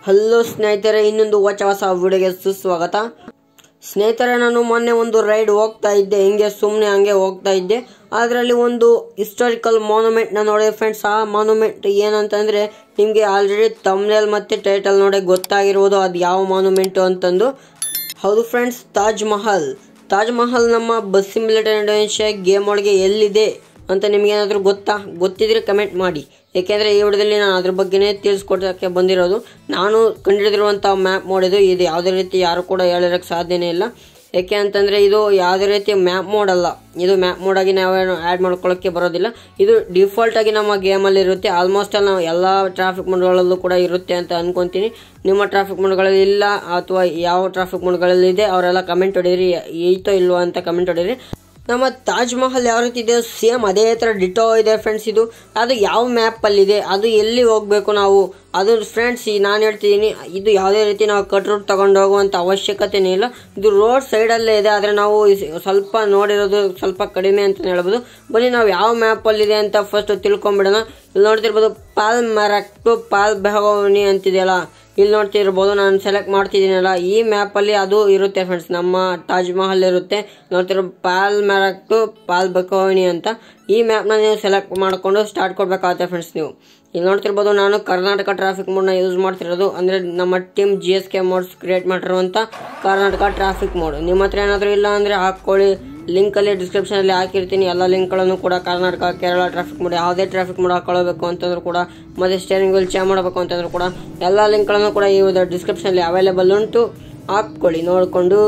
hello ಸ್ನೇಹಿತರೆ ಇನ್ನೊಂದು ಹೊಸ ಹೊಸ ವಿಡಿಯೋಗೆ ಸುಸ್ವಾಗತ ಸ್ನೇಹಿತರೆ ನಾನು ಮೊನ್ನೆ ಒಂದು ರೈಡ್ ಹೋಗ್ತಾ ಇದ್ದೆ ಹಿಂಗೆ ಸುಮ್ಮನೆ ಹಂಗೆ ಹೋಗ್ತಾ ಇದ್ದೆ ಅದರಲ್ಲಿ ಒಂದು ಹಿಸ್ಟಾರಿಕಲ್ ಮಾನ್ಯುಮೆಂಟ್ನ ನೋಡಿ ಫ್ರೆಂಡ್ಸ್ ಆ ಮಾನ್ಯುಮೆಂಟ್ ಏನಂತಂದರೆ ನಿಮಗೆ ಆಲ್ರೆಡಿ ತಮ್ನೇಲ್ ಮತ್ತು ಟೈಟಲ್ ನೋಡಿ ಗೊತ್ತಾಗಿರ್ಬೋದು ಅದು ಯಾವ ಮಾನ್ಯುಮೆಂಟು ಅಂತಂದು ಹೌದು ಫ್ರೆಂಡ್ಸ್ ತಾಜ್ ಮಹಲ್ ತಾಜ್ ಮಹಲ್ ನಮ್ಮ ಬಸ್ ಸಿಮ್ಯುಲೇಟರ್ ಇಂಡೋನೇಷ್ಯಾ ಗೇಮ್ ಒಳಗೆ ಎಲ್ಲಿದೆ ಅಂತ ನಿಮಗೇನಾದರೂ ಗೊತ್ತಾ ಗೊತ್ತಿದ್ರೆ ಕಮೆಂಟ್ ಮಾಡಿ ಏಕೆಂದರೆ ಈ ವಿಡಿಯೋದಲ್ಲಿ ನಾನು ಅದ್ರ ಬಗ್ಗೆನೇ ತಿಳಿಸ್ಕೊಡೋಕ್ಕೆ ಬಂದಿರೋದು ನಾನು ಕಂಡುಹಿಡಿದಿರುವಂಥ ಮ್ಯಾಪ್ ಮಾಡಿದ್ದು ಇದು ಯಾವುದೇ ರೀತಿ ಯಾರು ಕೂಡ ಹೇಳಿರೋಕ್ಕೆ ಸಾಧ್ಯನೇ ಇಲ್ಲ ಯಾಕೆ ಅಂತಂದರೆ ಇದು ಯಾವುದೇ ರೀತಿಯ ಮ್ಯಾಪ್ ಮೋಡ್ ಅಲ್ಲ ಇದು ಮ್ಯಾಪ್ ಮೋಡಾಗಿ ನಾವೇನು ಆ್ಯಡ್ ಮಾಡ್ಕೊಳ್ಳೋಕ್ಕೆ ಬರೋದಿಲ್ಲ ಇದು ಡಿಫಾಲ್ಟಾಗಿ ನಮ್ಮ ಗೇಮಲ್ಲಿ ಇರುತ್ತೆ ಆಲ್ಮೋಸ್ಟ್ ಅಲ್ಲಿ ನಾವು ಎಲ್ಲ ಟ್ರಾಫಿಕ್ ಮೋಡ್ಗಳಲ್ಲೂ ಕೂಡ ಇರುತ್ತೆ ಅಂತ ಅನ್ಕೊತೀನಿ ನಿಮ್ಮ ಟ್ರಾಫಿಕ್ ಮೋಡ್ಗಳಲ್ಲಿ ಇಲ್ಲ ಅಥವಾ ಯಾವ ಟ್ರಾಫಿಕ್ ಮೋಡ್ಗಳಲ್ಲಿ ಇದೆ ಅವರೆಲ್ಲ ಕಮೆಂಟ್ ಹೊಡೀರಿ ಐತೋ ಇಲ್ವೋ ಅಂತ ಕಮೆಂಟ್ ಹೊಡೀರಿ ನಮ್ಮ ತಾಜ್ ಮಹಲ್ ಯಾವ ರೀತಿ ಇದೆ ಸೇಮ್ ಅದೇ ಥರ ಡಿಟೋ ಇದೆ ಫ್ರೆಂಡ್ಸ್ ಇದು ಅದು ಯಾವ ಮ್ಯಾಪಲ್ಲಿದೆ ಅದು ಎಲ್ಲಿ ಹೋಗಬೇಕು ನಾವು ಅದು ಫ್ರೆಂಡ್ಸ್ ಈ ನಾನು ಹೇಳ್ತಿದ್ದೀನಿ ಇದು ಯಾವುದೇ ರೀತಿ ನಾವು ಕಟ್ ರೂಟ್ ತಗೊಂಡು ಹೋಗುವಂಥ ಅವಶ್ಯಕತೆನೇ ಇಲ್ಲ ಇದು ರೋಡ್ ಸೈಡಲ್ಲೇ ಇದೆ ಆದರೆ ನಾವು ಇಸ್- ಸ್ವಲ್ಪ ನೋಡಿರೋದು ಸ್ವಲ್ಪ ಕಡಿಮೆ ಅಂತ ಹೇಳ್ಬೋದು ಬನ್ನಿ ನಾವು ಯಾವ ಮ್ಯಾಪಲ್ಲಿದೆ ಅಂತ ಫಸ್ಟ್ ತಿಳ್ಕೊಂಬಿಡೋಣ ಇಲ್ಲಿ ನೋಡ್ತಿರ್ಬೋದು ಪಾಲ್ ಮ್ಯಾರಕ್ ಟು ಪಾಲ್ ಬೆಹಗೋನಿ ಅಂತಿದೆಯಲ್ಲ ಇಲ್ಲಿ ನೋಡ್ತಿರ್ಬೋದು ನಾನು ಸೆಲೆಕ್ಟ್ ಮಾಡ್ತಿದ್ದೀನಲ್ಲ ಈ ಮ್ಯಾಪಲ್ಲಿ ಅದು ಇರುತ್ತೆ ಫ್ರೆಂಡ್ಸ್ ನಮ್ಮ ತಾಜ್ ಮಹಲ್ ಇರುತ್ತೆ ನೋಡ್ತಿರೋ ಪಾಲ್ ಮ್ಯಾರಕ್ ಟು ಪಾಲ್ ಬಕೋನಿ ಅಂತ ಈ ಮ್ಯಾಪ್ನ ನೀವು ಸೆಲೆಕ್ಟ್ ಮಾಡಿಕೊಂಡು ಸ್ಟಾರ್ಟ್ ಕೊಡಬೇಕಾಗುತ್ತೆ ಫ್ರೆಂಡ್ಸ್ ನೀವು ಇಲ್ಲಿ ನೋಡ್ತಿರ್ಬೋದು ನಾನು ಕರ್ನಾಟಕ ಟ್ರಾಫಿಕ್ ಮೋಡ್ನ ಯೂಸ್ ಮಾಡ್ತಿರೋದು ಅಂದರೆ ನಮ್ಮ team G S K mods create ಮಾಡಿರುವಂಥ ಕರ್ನಾಟಕ ಟ್ರಾಫಿಕ್ ಮೋಡ್ ನಿಮ್ಮ ಹತ್ರ ಏನಾದರೂ ಇಲ್ಲ ಅಂದರೆ ಹಾಕ್ಕೊಳ್ಳಿ ಲಿಂಕಲ್ಲಿ ಡಿಸ್ಕ್ರಿಪ್ಷನಲ್ಲಿ ಹಾಕಿರ್ತೀನಿ ಎಲ್ಲ ಲಿಂಕ್ಗಳನ್ನು ಕೂಡ ಕರ್ನಾಟಕ ಕೇರಳ ಟ್ರಾಫಿಕ್ ಮೋಡ್ ಯಾವುದೇ ಟ್ರಾಫಿಕ್ ಮೋಡ್ ಹಾಕೊಳ್ಳಬೇಕು ಅಂತಂದ್ರೂ ಕೂಡ ಮತ್ತು ಸ್ಟೇರಿಂಗ್ ವೀಲ್ ಚೇಂಜ್ ಮಾಡಬೇಕು ಅಂತಂದ್ರೂ ಕೂಡ ಎಲ್ಲ ಲಿಂಕ್ಗಳನ್ನು ಕೂಡ ಈ ಡಿಸ್ಕ್ರಿಪ್ಷನಲ್ಲಿ ಅವೈಲೇಬಲ್ ಉಂಟು ಹಾಕ್ಕೊಳ್ಳಿ ನೋಡಿಕೊಂಡು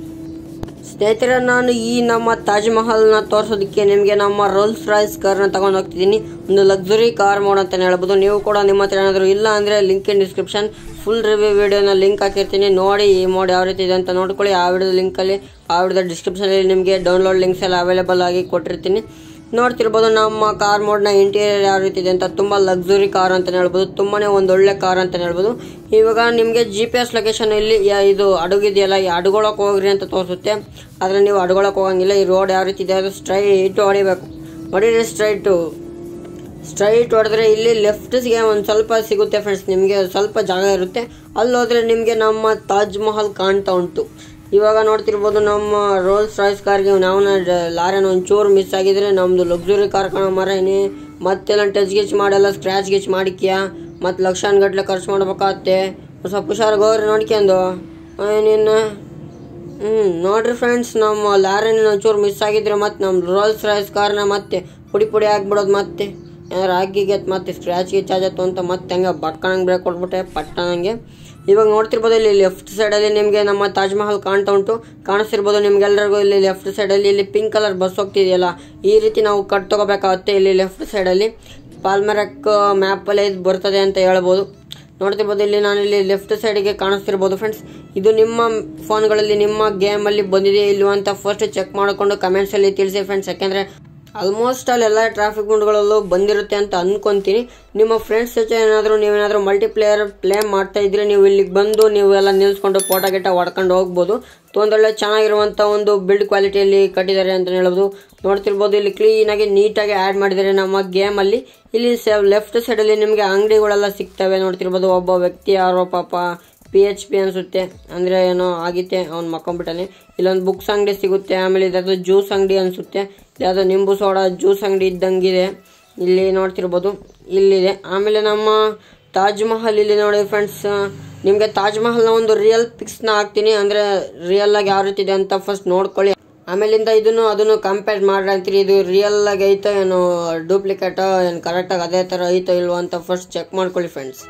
ಸ್ನೇಹಿತರೆ ನಾನು ಈ ನಮ್ಮ ತಾಜ್ ಮಹಲ್ನ ತೋರಿಸೋದಕ್ಕೆ ನಿಮಗೆ ನಮ್ಮ ರೋಲ್ಸ್ ರಾಯ್ಸ್ ಕಾರ್ನ ತಗೊಂಡು ಹೋಗ್ತಿದ್ದೀನಿ ಒಂದು ಲಕ್ಸುರಿ ಕಾರ್ ಮೋಡ್ ಅಂತ ಹೇಳ್ಬೋದು ನೀವು ಕೂಡ ನಿಮ್ಮ ಹತ್ರ ಏನಾದರೂ ಇಲ್ಲ ಅಂದರೆ link in description full review ವಿಡಿಯೋನ ಲಿಂಕ್ ಹಾಕಿರ್ತೀನಿ ನೋಡಿ ಈ ಮೋಡ್ ಯಾವ ರೀತಿ ಇದೆ ಅಂತ ನೋಡ್ಕೊಳ್ಳಿ ಆ ವಿಡಿಯೋ ಲಿಂಕಲ್ಲಿ ಆ ವಿಡಿಯೋದ ಡಿಸ್ಕ್ರಿಪ್ಷನಲ್ಲಿ ನಿಮಗೆ ಡೌನ್ಲೋಡ್ ಲಿಂಕ್ಸ್ ಎಲ್ಲ ಅವೈಲೇಬಲ್ ಆಗಿ ಕೊಟ್ಟಿರ್ತೀನಿ ನೋಡ್ತಿರ್ಬೋದು ನಮ್ಮ ಕಾರ್ ಮೋಡ್ನ ಇಂಟೀರಿಯರ್ ಯಾವ ರೀತಿ ಇದೆ ಅಂತ ತುಂಬ ಲಕ್ಸುರಿ ಕಾರ್ ಅಂತ ಹೇಳ್ಬೋದು ತುಂಬಾನೇ ಒಂದು ಒಳ್ಳೆ ಕಾರ್ ಅಂತ ಹೇಳ್ಬೋದು ಇವಾಗ ನಿಮಗೆ ಜಿ ಪಿ ಎಸ್ ಲೊಕೇಶನ್ ಇಲ್ಲಿ ಯಾ- ಇದು ಅಡುಗಿದೆಯಲ್ಲ ಈ ಅಡುಗೊಳಕ್ಕೆ ಹೋಗ್ರಿ ಅಂತ ತೋರಿಸುತ್ತೆ ಆದರೆ ನೀವು ಅಡುಗೊಳಕ್ಕೆ ಹೋಗಂಗಿಲ್ಲ ಈ ರೋಡ್ ಯಾವ ರೀತಿ ಇದೆ ಅದು ಸ್ಟ್ರೈಟ್ ಹೊಡಿಬೇಕು ಹೊಡೀರಿ ಸ್ಟ್ರೈಟು ಸ್ಟ್ರೈಟ್ ಹೊಡೆದ್ರೆ ಇಲ್ಲಿ ಲೆಫ್ಟ್ಸ್ಗೆ ಒಂದು ಸ್ವಲ್ಪ ಸಿಗುತ್ತೆ ಫ್ರೆಂಡ್ಸ್ ನಿಮಗೆ ಸ್ವಲ್ಪ ಜಾಗ ಇರುತ್ತೆ ಅಲ್ಲಿ ಹೋದ್ರೆ ನಿಮಗೆ ನಮ್ಮ ತಾಜ್ ಮಹಲ್ ಕಾಣ್ತಾ ಉಂಟು ಇವಾಗ ನೋಡ್ತಿರ್ಬೋದು ನಮ್ಮ ರೋಲ್ಸ್ ರಾಯ್ಸ್ ಕಾರ್ಗೆ ನಾವು ಲಾರಿನ ಒಂಚೂರು ಮಿಸ್ ಆಗಿದ್ರೆ ನಮ್ಮದು ಲಕ್ಸುರಿ ಕಾರ್ ಕಾಣೋ ಮರ ಏನೇ ಮತ್ತೆಲ್ಲ ಟಚ್ ಗಿಚ್ ಮಾಡೆಲ್ಲ ಸ್ಕ್ರ್ಯಾಚ್ ಗಿಚ್ ಮಾಡಿಕ್ಯಾ ಮತ್ತು ಲಕ್ಷಾನುಗಟ್ಲೆ ಖರ್ಚು ಮಾಡ್ಬೇಕಾಗತ್ತೆ ಒಂದ್ ಸ್ವಲ್ಪ ಹುಷಾರಾಗಿ ಹೋಗ್ರಿ ನೋಡ್ಕೊಂಡು ಏನೇನು ಹ್ಞೂ ನೋಡ್ರಿ ಫ್ರೆಂಡ್ಸ್ ನಮ್ಮ ಲಾರಿನ ಒಂಚೂರು ಮಿಸ್ ಆಗಿದ್ರೆ ಮತ್ತೆ ನಮ್ಮ ರೋಲ್ಸ್ ರಾಯ್ಸ್ ಕಾರ್ನ ಮತ್ತೆ ಪುಡಿ ಪುಡಿ ಆಗ್ಬಿಡೋದು ಮತ್ತೆ ಏನಾರು ಆಗಿಗೆ ಮತ್ತೆ ಸ್ಕ್ರ್ಯಾಚ್ ಗಿಚ್ ಆಜತ್ತು ಅಂತ ಮತ್ತೆ ಹಂಗೆ ಬಟ್ಕಣಂಗೆ ಬ್ರೇಕ್ ಕೊಟ್ಬಿಟ್ಟೆ ಪಟ್ಟಣಂಗೆ ಇವಾಗ ನೋಡ್ತಿರ್ಬೋದು ಇಲ್ಲಿ ಲೆಫ್ಟ್ ಸೈಡಲ್ಲಿ ನಿಮಗೆ ನಮ್ಮ ತಾಜ್ ಮಹಲ್ ಕಾಣ್ತಾ ಉಂಟು ಕಾಣಿಸ್ತಿರ್ಬೋದು ನಿಮ್ಗೆಲ್ರಿಗೂ ಇಲ್ಲಿ ಲೆಫ್ಟ್ ಸೈಡಲ್ಲಿ ಇಲ್ಲಿ ಪಿಂಕ್ ಕಲರ್ ಬಸ್ ಹೋಗ್ತಿದೆಯಲ್ಲ ಈ ರೀತಿ ನಾವು ಕಟ್ ತಗೋಬೇಕಾಗುತ್ತೆ ಇಲ್ಲಿ ಲೆಫ್ಟ್ ಸೈಡಲ್ಲಿ ಪಾಲ್ಮರಕ್ ಮ್ಯಾಪಲ್ಲಿ ಇದು ಬರ್ತದೆ ಅಂತ ಹೇಳ್ಬೋದು ನೋಡ್ತಿರ್ಬೋದು ಇಲ್ಲಿ ನಾನು ಇಲ್ಲಿ ಲೆಫ್ಟ್ ಸೈಡಿಗೆ ಕಾಣಿಸ್ತಿರ್ಬೋದು ಫ್ರೆಂಡ್ಸ್ ಇದು ನಿಮ್ಮ ಫೋನ್ಗಳಲ್ಲಿ ನಿಮ್ಮ ಗೇಮಲ್ಲಿ ಬಂದಿದೆ ಇಲ್ವಾ ಅಂತ ಫಸ್ಟ್ ಚೆಕ್ ಮಾಡಿಕೊಂಡು ಕಮೆಂಟ್ಸಲ್ಲಿ ತಿಳಿಸಿ ಫ್ರೆಂಡ್ಸ್ ಯಾಕೆಂದರೆ ಆಲ್ಮೋಸ್ಟ್ ಅಲ್ಲಿ ಎಲ್ಲ ಟ್ರಾಫಿಕ್ ಗುಂಡ್ಗಳಲ್ಲೂ ಬಂದಿರುತ್ತೆ ಅಂತ ಅನ್ಕೊಂತೀನಿ ನಿಮ್ಮ ಫ್ರೆಂಡ್ಸ್ ಜೊತೆ ಏನಾದರೂ ನೀವೇನಾದರೂ ಮಲ್ಟಿಪ್ಲೇಯರ್ ಪ್ಲೇ ಮಾಡ್ತಾ ಇದ್ರೆ ನೀವು ಇಲ್ಲಿಗೆ ಬಂದು ನೀವು ಎಲ್ಲ ನಿಲ್ಸ್ಕೊಂಡು ಫೋಟೋ ಗಿಟ ಹೊಡ್ಕೊಂಡು ಹೋಗ್ಬೋದು ಒಂದೊಳ್ಳೆ ಚೆನ್ನಾಗಿರುವಂಥ ಒಂದು ಬಿಲ್ಡ್ ಕ್ವಾಲಿಟಿಯಲ್ಲಿ ಕಟ್ಟಿದ್ದಾರೆ ಅಂತ ಹೇಳ್ಬೋದು ನೋಡ್ತಿರ್ಬೋದು ಇಲ್ಲಿ ಕ್ಲೀನಾಗಿ ನೀಟಾಗಿ ಆ್ಯಡ್ ಮಾಡಿದ್ದಾರೆ ನಮ್ಮ ಗೇಮಲ್ಲಿ ಇಲ್ಲಿ ಲೆಫ್ಟ್ ಸೈಡಲ್ಲಿ ನಿಮಗೆ ಅಂಗಡಿಗಳೆಲ್ಲ ಸಿಗ್ತವೆ ನೋಡ್ತಿರ್ಬೋದು ಒಬ್ಬ ವ್ಯಕ್ತಿ ಯಾರೋ ಪಾಪ ಪಿ ಎಚ್ ಪಿ ಅನಿಸುತ್ತೆ ಅಂದರೆ ಏನೋ ಆಗಿತ್ತೆ ಅವ್ನು ಮಕ್ಕೊಂಬಿಟ್ಟಾನೆ ಇಲ್ಲೊಂದು ಬುಕ್ಸ್ ಅಂಗಡಿ ಸಿಗುತ್ತೆ ಆಮೇಲೆ ಇದಾದ್ರು ಜ್ಯೂಸ್ ಅಂಗಡಿ ಅನಿಸುತ್ತೆ ಯಾವುದೋ ನಿಂಬು ಸೋಡಾ ಜ್ಯೂಸ್ ಅಂಗಡಿ ಇದ್ದಂಗಿದೆ ಇಲ್ಲಿ ನೋಡ್ತಿರ್ಬೋದು ಇಲ್ಲಿದೆ ಆಮೇಲೆ ನಮ್ಮ ತಾಜ್ ಮಹಲ್ ಇಲ್ಲಿ ನೋಡಿ ಫ್ರೆಂಡ್ಸ್ ನಿಮಗೆ ತಾಜ್ ಮಹಲ್ನ ಒಂದು ರಿಯಲ್ ಪಿಕ್ಸ್ನ ಹಾಕ್ತೀನಿ ಅಂದರೆ ರಿಯಲ್ ಆಗಿ ಯಾವ ರೀತಿ ಇದೆ ಅಂತ ಫಸ್ಟ್ ನೋಡ್ಕೊಳ್ಳಿ ಆಮೇಲಿಂದ ಇದನ್ನು ಅದನ್ನು ಕಂಪೇರ್ ಮಾಡ್ರಿ ಅಂತೀರಿ ಇದು ರಿಯಲ್ ಆಗಿ ಐತೋ ಏನು ಡೂಪ್ಲಿಕೇಟೋ ಏನು ಕರೆಕ್ಟಾಗಿ ಅದೇ ಥರ ಐತೋ ಇಲ್ವೋ ಅಂತ ಫಸ್ಟ್ ಚೆಕ್ ಮಾಡ್ಕೊಳ್ಳಿ ಫ್ರೆಂಡ್ಸ್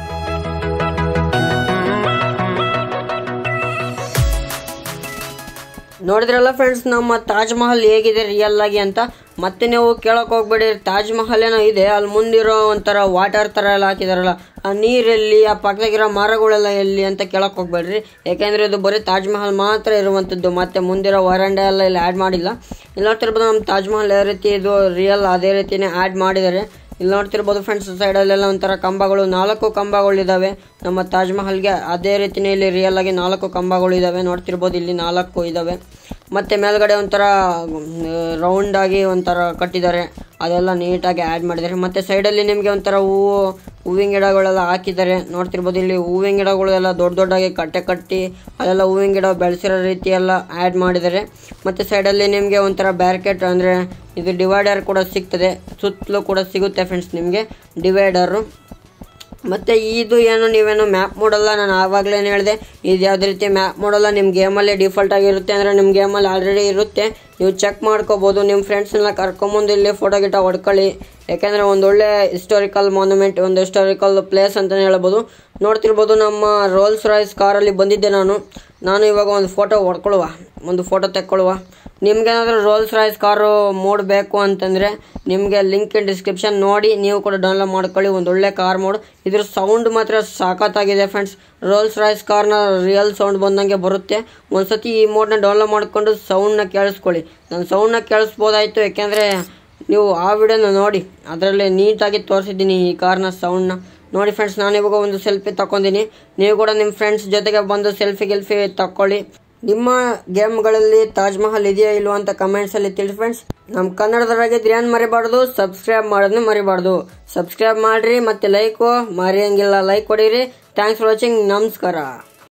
ನೋಡಿದ್ರಲ್ಲ ಫ್ರೆಂಡ್ಸ್ ನಮ್ಮ ತಾಜ್ ಮಹಲ್ ಹೇಗಿದೆ ರಿಯಲ್ ಆಗಿ ಅಂತ ಮತ್ತೆ ನೀವು ಕೇಳಕ್ ಹೋಗ್ಬೇಡಿ ತಾಜ್ ಮಹಲ್ ಏನೋ ಇದೆ ಅಲ್ಲಿ ಮುಂದಿರೋ ಒಂಥರ ವಾಟರ್ ತರ ಎಲ್ಲ ಹಾಕಿದಾರಲ್ಲ ಆ ನೀರೆಲ್ಲಿ ಆ ಪಕ್ಕದಾಗಿರೋ ಮರಗಳೆಲ್ಲ ಎಲ್ಲಿ ಅಂತ ಕೇಳಕ್ ಹೋಗ್ಬೇಡ್ರಿ ಯಾಕೆಂದ್ರೆ ಇದು ಬರೀ ತಾಜ್ ಮಹಲ್ ಮಾತ್ರ ಇರುವಂಥದ್ದು ಮತ್ತೆ ಮುಂದಿರೋ ವರಂಡ ಎಲ್ಲ ಇಲ್ಲಿ ಆ್ಯಡ್ ಮಾಡಿಲ್ಲ ಇಲ್ಲಿ ನೋಡ್ತಿರ್ಬೋದು ನಮ್ಮ ತಾಜ್ ಮಹಲ್ ಯಾವ ರೀತಿ ಇದು ರಿಯಲ್ ಅದೇ ರೀತಿನೇ ಆ್ಯಡ್ ಮಾಡಿದ್ದಾರೆ ಇಲ್ಲಿ ನೋಡ್ತಿರ್ಬೋದು ಫ್ರೆಂಡ್ಸ್ ಸೈಡಲ್ಲೆಲ್ಲ ಒಂಥರ ಕಂಬಗಳು ನಾಲ್ಕು ಕಂಬಗಳು ಇದಾವೆ ನಮ್ಮ ತಾಜ್ ಮಹಲ್ಗೆ ಅದೇ ರೀತಿನೇ ಇಲ್ಲಿ ರಿಯಲ್ ಆಗಿ ನಾಲ್ಕು ಕಂಬಗಳು ಇದಾವೆ ನೋಡ್ತಿರ್ಬೋದು ಇಲ್ಲಿ ನಾಲ್ಕು ಇದಾವೆ ಮತ್ತು ಮೇಲ್ಗಡೆ ಒಂಥರ ರೌಂಡ್ ಆಗಿ ಒಂಥರ ಕಟ್ಟಿದ್ದಾರೆ ಅದೆಲ್ಲ ನೀಟಾಗಿ ಆ್ಯಡ್ ಮಾಡಿದ್ದಾರೆ ಮತ್ತು ಸೈಡಲ್ಲಿ ನಿಮಗೆ ಒಂಥರ ಹೂವು ಹೂವಿನ ಗಿಡಗಳೆಲ್ಲ ಹಾಕಿದ್ದಾರೆ ನೋಡ್ತಿರ್ಬೋದು ಇಲ್ಲಿ ಹೂವಿನ ಗಿಡಗಳೆಲ್ಲ ದೊಡ್ಡ ದೊಡ್ಡದಾಗಿ ಕಟ್ಟೆ ಕಟ್ಟಿ ಅದೆಲ್ಲ ಹೂವಿನ ಗಿಡ ಬೆಳೆಸಿರೋ ರೀತಿ ಎಲ್ಲ ಆ್ಯಡ್ ಮಾಡಿದ್ದಾರೆ ಮತ್ತು ಸೈಡಲ್ಲಿ ನಿಮಗೆ ಒಂಥರ ಬ್ಯಾರಿಕೇಡ್ ಅಂದರೆ ಇದು ಡಿವೈಡರ್ ಕೂಡ ಸಿಗ್ತದೆ ಸುತ್ತಲೂ ಕೂಡ ಸಿಗುತ್ತೆ ಫ್ರೆಂಡ್ಸ್ ನಿಮಗೆ ಡಿವೈಡರು ಮತ್ತು ಇದು ಏನು ನೀವೇನು ಮ್ಯಾಪ್ ಮಾಡಲ್ಲ ನಾನು ಆವಾಗಲೇ ಹೇಳಿದೆ ಇದು ಯಾವುದೇ ರೀತಿ ಮ್ಯಾಪ್ ಮಾಡಲ್ಲ ನಿಮ್ಮ ಗೇಮಲ್ಲಿ ಡಿಫಾಲ್ಟ್ ಆಗಿರುತ್ತೆ ಅಂದರೆ ನಿಮ್ಮ ಗೇಮಲ್ಲಿ ಆಲ್ರೆಡಿ ಇರುತ್ತೆ ನೀವು ಚೆಕ್ ಮಾಡ್ಕೋಬೋದು ನಿಮ್ಮ ಫ್ರೆಂಡ್ಸ್ನೆಲ್ಲ ಕರ್ಕೊಂಬಂದು ಇಲ್ಲಿ ಫೋಟೋ ಗಿಟ ಹೊಡ್ಕೊಳ್ಳಿ ಯಾಕೆಂದರೆ ಒಂದೊಳ್ಳೆ ಹಿಸ್ಟಾರಿಕಲ್ ಮಾನ್ಯುಮೆಂಟ್ ಒಂದು ಹಿಸ್ಟಾರಿಕಲ್ ಪ್ಲೇಸ್ ಅಂತಲೇ ಹೇಳ್ಬೋದು ನೋಡ್ತಿರ್ಬೋದು ನಮ್ಮ ರೋಲ್ಸ್ ರಾಯ್ಸ್ ಕಾರಲ್ಲಿ ಬಂದಿದ್ದೆ ನಾನು ನಾನು ಇವಾಗ ಒಂದು ಫೋಟೋ ಹೊಡ್ಕೊಳ್ಳುವ ಒಂದು ಫೋಟೋ ತೆಕ್ಕೊಳ್ಳುವ ನಿಮ್ಗೇನಾದರೂ ರೋಲ್ಸ್ ರಾಯ್ಸ್ ಕಾರು ಮೋಡ್ ಬೇಕು ಅಂತಂದರೆ ನಿಮಗೆ ಲಿಂಕ್ ಇನ್ ಡಿಸ್ಕ್ರಿಪ್ಷನ್ ನೋಡಿ ನೀವು ಕೂಡ ಡೌನ್ಲೋಡ್ ಮಾಡ್ಕೊಳ್ಳಿ ಒಂದು ಒಳ್ಳೆ ಕಾರ್ ಮೋಡ್ ಇದ್ರ ಸೌಂಡ್ ಮಾತ್ರ ಸಾಕತ್ತಾಗಿದೆ ಫ್ರೆಂಡ್ಸ್ ರೋಲ್ಸ್ ರಾಯ್ಸ್ ಕಾರ್ನ ರಿಯಲ್ ಸೌಂಡ್ ಬಂದಂಗೆ ಬರುತ್ತೆ ಒಂದ್ಸತಿ ಈ ಮೋಡ್ನ ಡೌನ್ಲೋಡ್ ಮಾಡಿಕೊಂಡು ಸೌಂಡ್ನ ಕೇಳಿಸ್ಕೊಳ್ಳಿ ನಾನು ಸೌಂಡ್ನ ಕೇಳಿಸ್ಬೋದಾಯಿತು ಯಾಕೆಂದರೆ ನೀವು ಆ ವಿಡಿಯೋನ ನೋಡಿ ಅದರಲ್ಲಿ ನೀಟಾಗಿ ತೋರಿಸಿದ್ದೀನಿ ಈ ಕಾರ್ನ ಸೌಂಡ್ನ ನೋಡಿ ಫ್ರೆಂಡ್ಸ್ ನಾನು ಇವಾಗ ಒಂದು ಸೆಲ್ಫಿ ತಗೊಂಡಿನಿ ನೀವು ಕೂಡ ನಿಮ್ಮ ಫ್ರೆಂಡ್ಸ್ ಜೊತೆಗೆ ಬಂದು ಸೆಲ್ಫಿ ಗಿಲ್ಫಿ ತಗೊಳ್ಳಿ ನಿಮ್ಮ ಗೇಮ್ಗಳಲ್ಲಿ ತಾಜ್ ಮಹಲ್ ಇದೆಯಾ ಇಲ್ವಾ ಅಂತ ಕಮೆಂಟ್ಸಲ್ಲಿ ತಿಳಿಸಿ ಫ್ರೆಂಡ್ಸ್ ನಮ್ಮ ಕನ್ನಡದವರಾಗಿದ್ರೆ ಏನು ಮರಿಬಾರ್ದು ಸಬ್ಸ್ಕ್ರೈಬ್ ಮಾಡೋದನ್ನ ಮರಿಬಾರ್ದು ಸಬ್ಸ್ಕ್ರೈಬ್ ಮಾಡಿರಿ ಮತ್ತು ಲೈಕು ಮರೆಯಂಗಿಲ್ಲ ಲೈಕ್ ಕೊಡಿರಿ ಥ್ಯಾಂಕ್ಸ್ ಫಾರ್ ವಾಚಿಂಗ್ ನಮಸ್ಕಾರ